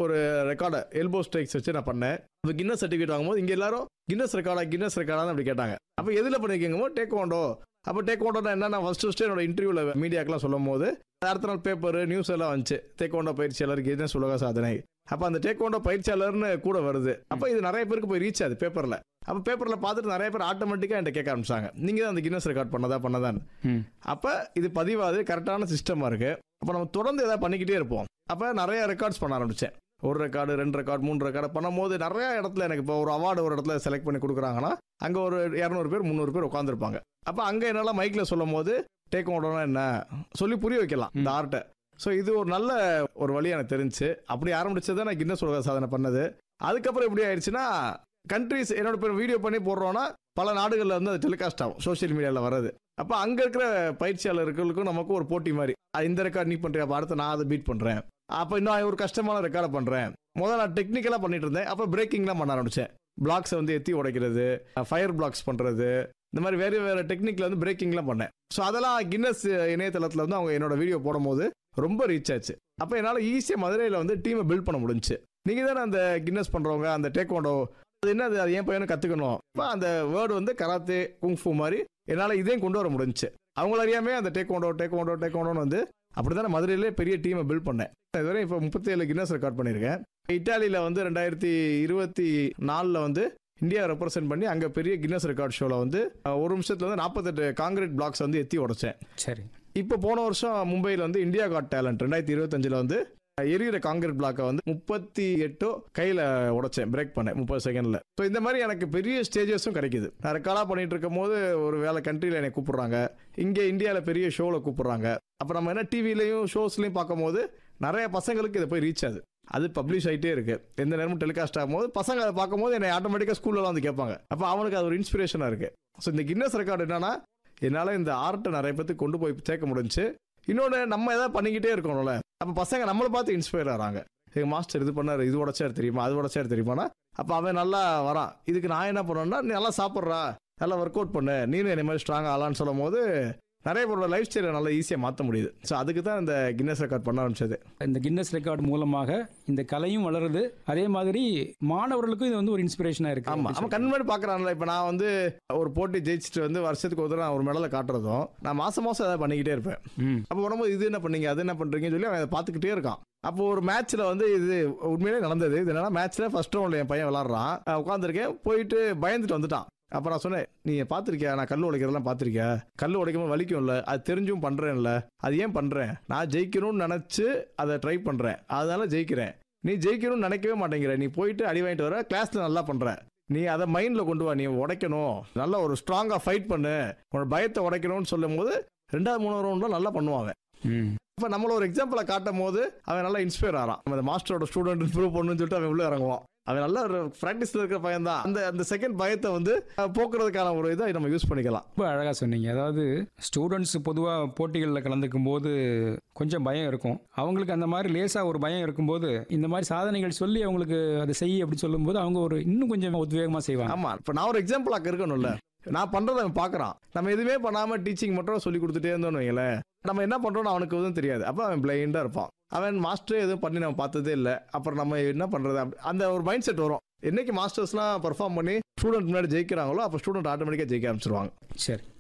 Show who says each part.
Speaker 1: ஒரு ரெக்கார்டை elbow strikes வச்சு நான் பண்ணேன் இப்போ கின்னஸ் சர்டிஃபிகேட் வாங்கும்போது இங்கே எல்லாரும் கின்னஸ் ரெக்கார்டா கின்னஸ் ரெக்கார்டான்னு அப்படி கேட்டாங்க அப்போ எதில் பண்ணிருக்கீங்க டேக் ஓண்டோ அப்போ டேக் ஓண்டோனா என்ன ஃபர்ஸ்ட் ஃபஸ்ட்டு என்னோட இன்டர்வியூவில் மீடியாக்கெலாம் சொல்லும் போது அடுத்த நாள் பேப்பர் நியூஸ் எல்லாம் வந்துச்சு டேக்கோண்டோ பயிற்சியாளர் கின்னஸ் உலக சாதனை அப்போ அந்த டேக்கோண்டோ பயிற்சியாளர்னு கூட வருது அப்போ இது நிறைய பேருக்கு போய் ரீச் ஆகுது பேப்பரில் அப்போ பேப்பரில் பார்த்துட்டு நிறைய பேர் ஆட்டோமேட்டிக்காக என்கிட்ட கேட்க ஆரம்பிச்சாங்க நீங்கள் தான் அந்த கின்னஸ் ரெக்கார்ட் பண்ணதா பண்ணதான்
Speaker 2: ம்.
Speaker 1: அப்போ இது பதிவாது கரெக்டான சிஸ்டமாக இருக்கு அப்போ நம்ம தொடர்ந்து எதாவது பண்ணிக்கிட்டே இருப்போம் அப்போ நிறைய ரெக்கார்ட்ஸ் பண்ண ஆரம்பிச்சேன் ஒரு ரெக்கார்டு ரெண்டு ரெக்கார்டு மூணு ரெக்கார்டு பண்ணும்போது நிறைய இடத்துல எனக்கு இப்போ ஒரு அவார்டு ஒரு இடத்துல செலக்ட் பண்ணி கொடுக்குறாங்கன்னா அங்கே ஒரு இரநூறு பேர் முந்நூறு பேர் உட்காந்துருப்பாங்க அப்போ அங்கே என்னால் மைக்கில் சொல்லும் போது டேக் ஓடனா என்ன சொல்லி புரிய வைக்கலாம் இந்த ஆர்ட்டை ஸோ இது ஒரு நல்ல ஒரு வழி எனக்கு தெரிஞ்சு அப்படி ஆரம்பிச்சது நான் கின்னஸ் உலக சாதனை பண்ணது அதுக்கப்புறம் எப்படி ஆயிடுச்சுன்னா கண்ட்ரிஸ் என்னோட பேர் வீடியோ பண்ணி போடுறோன்னா பல நாடுகளில் வந்து அது டெலிகாஸ்ட் ஆகும் சோஷியல் மீடியாவில் வருது அப்போ அங்கே இருக்கிற பயிற்சியாளர்களுக்கும் நமக்கும் ஒரு போட்டி மாதிரி அஹ் இந்த ரெக்கார்ட் நீ பண்ணுறியா அப்ப அடுத்து நான் அதை பீட் பண்ணுறேன் அப்போ இன்னும் ஒரு கஷ்டமான ரெக்கார்டை பண்ணுறேன் முதல்ல நான் டெக்னிக்கலாக பண்ணிட்டு இருந்தேன் அப்போ பிரேக்கிங்லாம் பண்ண ஆரம்பிச்சேன் பிளாக்ஸை வந்து எத்தி உடைக்கிறது ஃபயர் பிளாக்ஸ் பண்ணுறது இந்த மாதிரி வேறு வேறு டெக்னிக்கில் வந்து பிரேக்கிங்லாம் பண்ணேன் ஸோ அதெல்லாம் கின்னஸ் இணையதளத்தில் வந்து அவங்க என்னோட வீடியோ போடும்போது ரொம்ப ரீச் ஆச்சு அப்போ என்னால் ஈஸியாக மதுரையில் வந்து டீமை பில்ட் பண்ண முடிஞ்சுச்சு நீங்கள் தானே அந்த கின்னஸ் பண்ணுறவங்க அந்த டேக்வாண்டோ அது என்ன அது அது என் பையனும் கற்றுக்கணும் இப்போ அந்த வேர்டு வந்து கராத்தே குங்ஃபு மாதிரி என்னால் இதையும் கொண்டு வர முடிஞ்சுச்சு அவங்கள அறியாமே அந்த டேக்வாண்டோ டேக்வாண்டோ டேக்வாண்டோன்னு வந்து அப்படி தான் மதுரையிலே பெரிய டீமை பில்ட் பண்ணேன் இதுவரை இப்போ முப்பத்தேழு கின்னஸ் ரெக்கார்ட் பண்ணியிருக்கேன் இட்டாலியில் வந்து ரெண்டாயிரத்தி இருபத்தி நாலில் வந்து இந்தியா ரெப்ரசென்ட் பண்ணி அங்கே பெரிய கின்னஸ் ரெக்கார்ட் ஷோவில் வந்து அஹ், ஒரு நிமிஷத்தில் வந்து நாற்பத்தெட்டு காங்கிரீட் பிளாக்ஸ் வந்து எத்தி உடைச்சேன்
Speaker 2: சரி
Speaker 1: இப்போ போன வருஷம் மும்பையில் வந்து இந்தியா காட் டேலண்ட் ரெண்டாயிரத்தி இருபத்தஞ்சில் வந்து எரியிற காங்கிரீட் பிளாக்கை வந்து முப்பத்தி எட்டோ கையில் உடைச்சேன் பிரேக் பண்ணேன் முப்பது செகண்டில் ஸோ இந்த மாதிரி எனக்கு பெரிய ஸ்டேஜஸும் கிடைக்குது நான் ரெக்கார்டாக பண்ணிட்டு இருக்கும் போது ஒரு வேலை கண்ட்ரியில் என்னை கூப்பிடுறாங்க இங்கே இந்தியாவில் பெரிய ஷோவில் கூப்பிடுறாங்க அப்போ நம்ம என்ன டிவிலையும் ஷோஸ்லையும் பார்க்கும்போது நிறைய பசங்களுக்கு இதை போய் ரீச் ஆகுது அது பப்ளிஷ் ஆகிட்டே இருக்கு எந்த நேரமும் டெலிகாஸ்ட் ஆகும்போது பசங்க அதை பார்க்கும்போது என்னை ஆட்டோமேட்டிக்காக ஸ்கூல்லலாம் வந்து கேட்பாங்க அப்போ அவனுக்கு அது ஒரு இன்ஸ்பிரேஷனாக இருக்கு ஸோ இந்த கின்னஸ் ரெக்கார்டு என்னன்னா என்னால் இந்த ஆர்ட்டை நிறைய பேத்துக்கு கொண்டு போய் சேர்க்க முடிஞ்சுச்சு இன்னொன்று நம்ம எதாவது பண்ணிக்கிட்டே இருக்கணும்ல அப்போ பசங்க நம்மளை பார்த்து இன்ஸ்பயர் ஆகிறாங்க எங்கள் மாஸ்டர் இது பண்ணார் இது உடச்சார் தெரியுமா அது உடச்சார் தெரியுமானா அப்போ அவன் நல்லா வரான் இதுக்கு நான் என்ன பண்ணேன்னா நீ நல்லா சாப்பிட்றா நல்லா ஒர்க் அவுட் பண்ணு நீனும் என்ன மாதிரி ஸ்ட்ராங் ஆகலான்னு சொல்லும் போது நிறைய பேரோட லைஃப் ஸ்டைலை நல்லா ஈஸியாக மாற்ற முடியுது ஸோ அதுக்கு தான் இந்த கின்னஸ் ரெக்கார்ட் பண்ண ஆரம்பிச்சது
Speaker 2: இந்த கின்னஸ் ரெக்கார்டு மூலமாக இந்த கலையும் வளருது அதே மாதிரி மாணவர்களுக்கும் இது வந்து ஒரு இன்ஸ்பிரேஷனாக இருக்கு
Speaker 1: ஆமா அவன் கண் முன்னாடி பாக்குறான்ல இப்ப நான் வந்து ஒரு போட்டி ஜெயிச்சுட்டு வந்து வருஷத்துக்கு ஒரு தடவை நான் ஒரு மெடலை காட்டுறதும் நான் மாசம் மாசம் ஏதாவது பண்ணிக்கிட்டே இருப்பேன்
Speaker 2: ம்
Speaker 1: அப்போ உடம்பு இது என்ன பண்ணீங்க அது என்ன பண்றீங்கன்னு சொல்லி அவன் அதை பார்த்துக்கிட்டே இருக்கான் அப்போ ஒரு மேட்ச்ல வந்து இது உண்மையிலே நடந்தது இது என்னன்னா மேட்ச்ல ஃபர்ஸ்ட் ரவுண்ட்ல என் பையன் விளாட்றான் உட்காந்துருக்கேன் போயிட்டு பயந்துட்டு வந்துட்டான் அப்ப நான் சொன்னேன் நீ பார்த்திருக்கியா நான் கல் உடைக்கிறதெல்லாம் பார்த்திருக்கியா கல் உடைக்கும் போது வலிக்கும்ல அது தெரிஞ்சும் பண்றேன்ல அது ஏன் பண்றேன் நான் ஜெயிக்கணும்னு நினைச்சு அதை ட்ரை பண்றேன் அதனால ஜெயிக்கிறேன் நீ ஜெயிக்கணும்னு நினைக்கவே மாட்டேங்கிற நீ போயிட்டு அடி வாங்கிட்டு வர கிளாஸ்ல நல்லா பண்ற நீ அதை மைண்ட்ல கொண்டு வா நீ உடைக்கணும் நல்லா ஒரு ஸ்ட்ராங்கா ஃபைட் பண்ணு உன்னோட பயத்தை உடைக்கணும்னு சொல்லும் போது ரெண்டாவது மூணாவது ரவுண்ட்ல நல்லா பண்ணுவான் அவன்
Speaker 2: ம்
Speaker 1: இப்போ நம்மள ஒரு எக்ஸாம்பிளை காட்டும் போது அவன் நல்லா இன்ஸ்பயர் ஆகிறான் நம்ம அந்த மாஸ்டரோட ஸ்டூடெண்ட் இம்ப்ரூவ் பண்ணணும்னு சொல்லிட்டு அவன் உள்ள இறங்குவான் அவன் நல்ல ஒரு ப்ராக்டிஸ்ல இருக்கிற பையன் தான் அந்த அந்த செகண்ட் பயத்தை வந்து அஹ், போக்குறதுக்கான ஒரு இதை நம்ம யூஸ் பண்ணிக்கலாம்
Speaker 2: ரொம்ப அழகாக சொன்னீங்க அதாவது ஸ்டூடெண்ட்ஸ் பொதுவாக போட்டிகளில் கலந்துக்கும் போது கொஞ்சம் பயம் இருக்கும் அவங்களுக்கு அந்த மாதிரி லேசாக ஒரு பயம் இருக்கும்போது இந்த மாதிரி சாதனைகள் சொல்லி அவங்களுக்கு அதை செய்ய அப்படி சொல்லும்போது அவங்க ஒரு இன்னும் கொஞ்சம் உத்வேகமாக செய்வாங்க
Speaker 1: ஆமா இப்போ நான் ஒரு எக்ஸாம்பிள் அங்கே இருக்கணும்ல நான் பண்றதை அவன் பார்க்கறான் நம்ம எதுவுமே பண்ணாம டீச்சிங் மட்டும் சொல்லி கொடுத்துட்டே இருந்தோம்னு வைங்களேன் நம்ம என்ன பண்றோம்னு அவனுக்கு எதுவும் தெரியாது அப்போ அவன் பிளைண்டா இருப்பான் அவன் மாஸ்டர் எதுவும் பண்ணி நம்ம பார்த்ததே இல்லை அப்புறம் நம்ம என்ன பண்றது அப்படி- அந்த ஒரு மைண்ட் செட் வரும் என்னைக்கு மாஸ்டர்ஸ்லாம் பெர்ஃபார்ம் பண்ணி ஸ்டூடெண்ட் முன்னாடி ஜெயிக்கிறாங்களோ அப்போ ஸ்டூடெண்ட் ஆட்டோமேட்டிக்காக ஜெயிக்க ஆரம்பிச்சிருவாங்க
Speaker 2: சரி